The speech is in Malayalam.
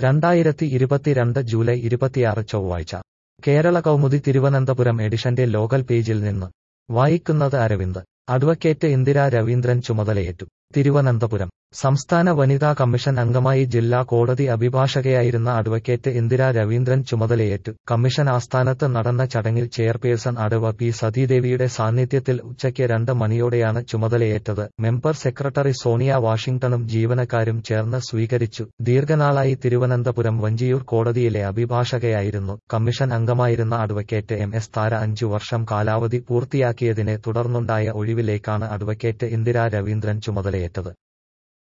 രണ്ടായിരത്തി ഇരുപത്തിരണ്ട് ജൂലൈ ഇരുപത്തിയാറ് ചൊവ്വാഴ്ച കേരള കൗമുദി തിരുവനന്തപുരം എഡിഷന്റെ ലോകൽ പേജിൽ നിന്ന് വായിക്കുന്നത് അരവിന്ദ് അഡ്വക്കേറ്റ് ഇന്ദിര രവീന്ദ്രൻ ചുമതലയേറ്റു തിരുവനന്തപുരം സംസ്ഥാന വനിതാ കമ്മീഷൻ അംഗമായി ജില്ലാ കോടതി അഭിഭാഷകയായിരുന്ന അഡ്വക്കേറ്റ് ഇന്ദിര രവീന്ദ്രൻ ചുമതലയേറ്റു കമ്മീഷൻ ആസ്ഥാനത്ത് നടന്ന ചടങ്ങിൽ ചെയർപേഴ്സൺ അടവ പി സതീദേവിയുടെ സാന്നിധ്യത്തിൽ ഉച്ചയ്ക്ക് രണ്ട് മണിയോടെയാണ് ചുമതലയേറ്റത് മെമ്പർ സെക്രട്ടറി സോണിയ വാഷിംഗ്ടണും ജീവനക്കാരും ചേർന്ന് സ്വീകരിച്ചു ദീർഘനാളായി തിരുവനന്തപുരം വഞ്ചിയൂർ കോടതിയിലെ അഭിഭാഷകയായിരുന്നു കമ്മീഷൻ അംഗമായിരുന്ന അഡ്വക്കേറ്റ് എം എസ് താര അഞ്ചു വർഷം കാലാവധി പൂർത്തിയാക്കിയതിനെ തുടർന്നുണ്ടായ ഒഴിവിലേക്കാണ് അഡ്വക്കേറ്റ് ഇന്ദിര രവീന്ദ്രൻ ചുമതലയേറ്റത്